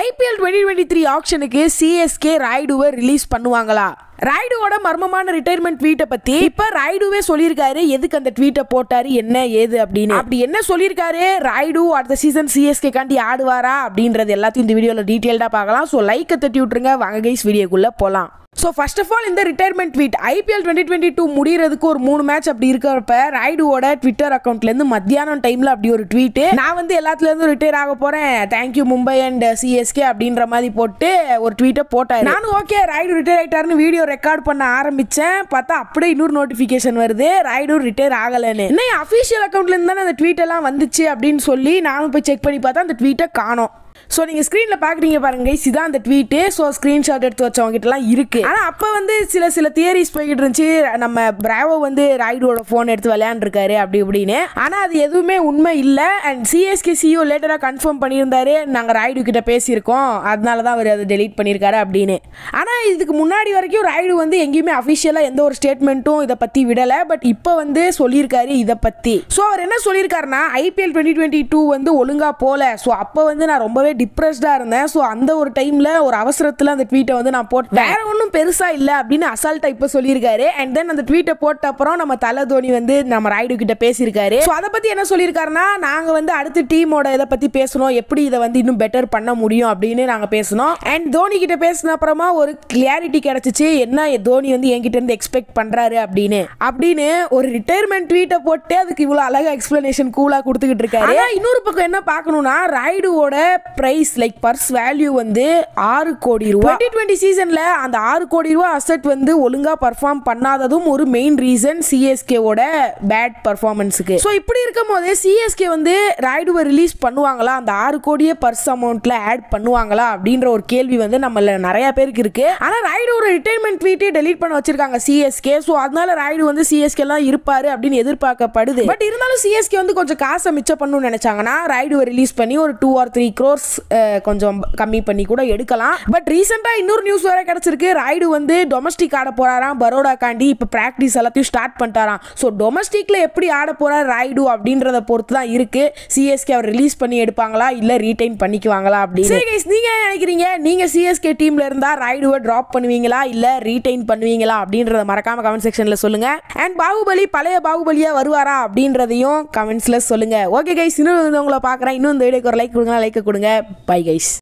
IPL twenty twenty three ஆப்ஷனுக்கு CSK ராய்டுவை release பண்ணுவாங்களா ராய்டுவோட மர்மமான ரிட்டையர்மெண்ட் ட்வீட்டை பத்தி இப்ப ராய்டுவே சொல்லியிருக்காரு எதுக்கு அந்த ட்வீட்டை போட்டாரு என்ன ஏது அப்படின்னு அப்படி என்ன சொல்லியிருக்காரு ராய்டு அடுத்த சீசன் சிஎஸ்கே காண்டி ஆடுவாரா அப்படின்றது எல்லாத்தையும் இந்த வீடியோல டீட்டெயில்டா பார்க்கலாம் ஸோ லைக்கை தட்டி விட்டுருங்க வாங்க கைஸ் வீடியோக்குள்ள போலாம் ஸோ ஃபர்ஸ்ட் ஆஃப் ஆல் இந்த retirement tweet IPL twenty twenty two முடியறதுக்கு ஒரு மூணு மேட்ச் அப்படி இருக்கிறப்ப ராய்டுவோட ட்விட்டர் அக்கௌண்ட்லேருந்து மத்தியானம் டைமில் அப்படி ஒரு ட்வீட் நான் வந்து எல்லாத்துலேருந்து ரிட்டையர் ஆக போகிறேன் தேங்க்யூ மும்பை அண்ட் சிஎஸ்கே அப்படின்ற மாதிரி போட்டு ஒரு ட்வீட்டை போட்டார் நானும் ஓகே ராய்டு ரிட்டையர் ஆயிட்டாருன்னு வீடியோ ரெக்கார்ட் பண்ண ஆரம்பித்தேன் பார்த்தா அப்படியே இன்னொரு நோட்டிஃபிகேஷன் வருது ராய்டு ரிட்டையர் ஆகலைன்னு என்ன அஃபிஷியல் அக்கௌண்ட்லேருந்து தானே அந்த ட்வீட் எல்லாம் வந்துச்சு அப்படின்னு சொல்லி நானும் போய் செக் பண்ணி பார்த்தா அந்த ட்வீட்டை காணோம் ஸோ நீங்கள் ஸ்க்ரீனில் பார்க்குறீங்க பாருங்க guys, இதான் அந்த ட்வீட்டு ஸோ ஸ்க்ரீன்ஷாட் எடுத்து வச்சவங்க கிட்டலாம் இருக்கு ஆனால் அப்போ வந்து சில சில தியரிஸ் போய்கிட்டு இருந்துச்சு நம்ம பிராவோ வந்து ராய்டோட ஃபோன் எடுத்து விளையாண்டுருக்காரு அப்படி இப்படின்னு ஆனால் அது எதுவுமே உண்மை இல்லை அண்ட் சிஎஸ்கே சிஓ லேட்டராக கன்ஃபார்ம் பண்ணியிருந்தாரு நாங்கள் ராய்டு கிட்ட பேசியிருக்கோம் அதனால தான் அவர் அதை டெலீட் பண்ணியிருக்காரு அப்படின்னு ஆனால் இதுக்கு முன்னாடி வரைக்கும் ராய்டு வந்து எங்கேயுமே அஃபிஷியலாக எந்த ஒரு ஸ்டேட்மெண்ட்டும் இதை பற்றி விடலை பட் இப்போ வந்து சொல்லியிருக்காரு இதை பற்றி ஸோ அவர் என்ன சொல்லியிருக்காருன்னா ஐபிஎல் டுவெண்ட்டி டுவெண்ட்டி டூ வந்து ஒழுங்காக போகல ஸோ அப்போ வந்து நான் ரொம்பவே டிப்ரெஸ்டாக இருந்தேன் ஸோ அந்த ஒரு டைமில் ஒரு அவசரத்தில் அந்த ட்வீட்டை வந்து நான் போட்டேன் வேற ஒன்றும் பெருசாக இல்லை அப்படின்னு அசால்ட்டா இப்போ சொல்லியிருக்காரு அண்ட் தென் அந்த ட்வீட்டை போட்ட அப்புறம் நம்ம தலை தோனி வந்து நம்ம ராய்டு கிட்ட பேசியிருக்காரு ஸோ அதை பற்றி என்ன சொல்லியிருக்காருன்னா நாங்கள் வந்து அடுத்த டீமோட இதை பற்றி பேசணும் எப்படி இதை வந்து இன்னும் பெட்டர் பண்ண முடியும் அப்படின்னு நாங்கள் பேசணும் அண்ட் தோனி கிட்ட பேசின அப்புறமா ஒரு கிளியாரிட்டி கிடைச்சிச்சு என்ன தோனி வந்து என்கிட்ட இருந்து எக்ஸ்பெக்ட் பண்றாரு அப்படின்னு அப்படின்னு ஒரு ரிட்டையர்மெண்ட் ட்வீட்டை போட்டு அதுக்கு இவ்வளோ அழகா எக்ஸ்பிளனேஷன் கூலா கொடுத்துக்கிட்டு இருக்காரு ஆனா இன்னொரு பக்கம் என்ன பார்க்கணும்னா ராய்டுவோட பிரைஸ் லைக் பர்ஸ் வேல்யூ வந்து ஆறு கோடி ரூபா டுவெண்ட்டி டுவெண்ட்டி சீசன்ல அந்த ஆறு கோடி ரூபா அசெட் வந்து ஒழுங்கா பர்ஃபார்ம் பண்ணாததும் ஒரு மெயின் ரீசன் சிஎஸ்கேவோட பேட் பர்ஃபார்மன்ஸுக்கு ஸோ இப்படி இருக்கும் போது சிஎஸ்கே வந்து ராய்டுவை ரிலீஸ் பண்ணுவாங்களா அந்த ஆறு கோடியே பர்ஸ் அமௌண்ட்ல ஆட் பண்ணுவாங்களா அப்படின்ற ஒரு கேள்வி வந்து நம்மள நிறைய பேருக்கு இருக்கு ஆனா ராய்டு ஒரு ரிட்டைர்மெண்ட் ட்வீட்டே டெலீட் பண்ண வச்சிருக்காங்க சிஎஸ்கே ஸோ அதனால ராய்டு வந்து சிஎஸ்கே எல்லாம் இருப்பாரு அப்படின்னு எதிர்பார்க்கப்படுது பட் இருந்தாலும் சிஎஸ்கே வந்து கொஞ்சம் காசை மிச்சம் பண்ணணும்னு நினைச்சாங்கன்னா ராய்டுவை ரிலீஸ் பண்ணி ஒரு டூ ஆர் த்ரீ க்ரோர்ஸ் கொஞ்சம் கம்மி பண்ணி கூட எடுக்கலாம் பட் ரீசெண்டாக இன்னொரு நியூஸ் வேற கிடைச்சிருக்கு ராய்டு வந்து டொமஸ்டிக் ஆட போறாராம் பரோடா காண்டி இப்போ ப்ராக்டிஸ் எல்லாத்தையும் ஸ்டார்ட் பண்ணிட்டாராம் ஸோ டொமஸ்டிக்ல எப்படி ஆட போறார் ராய்டு அப்படின்றத பொறுத்து தான் இருக்கு சிஎஸ்கே அவர் ரிலீஸ் பண்ணி எடுப்பாங்களா இல்லை ரீடைன் பண்ணிக்குவாங்களா அப்படின்னு சரி guys, நீங்க என்ன நினைக்கிறீங்க நீங்க சிஎஸ்கே டீம்ல இருந்தா ராய்டுவை டிராப் பண்ணுவீங்களா இல்ல ரீடைன் பண்ணுவீங்களா அப்படின்றத மறக்காம கமெண்ட் செக்ஷன்ல சொல்லுங்க அண்ட் பாகுபலி பழைய பாகுபலியா வருவாரா அப்படின்றதையும் கமெண்ட்ஸ்ல சொல்லுங்க ஓகே கைஸ் இன்னும் வந்து உங்களை பார்க்குறேன் இன்னும் இந்த வீடியோக்கு ஒரு லைக் கொடுங்க லைக் கொடுங்க பை கைஸ்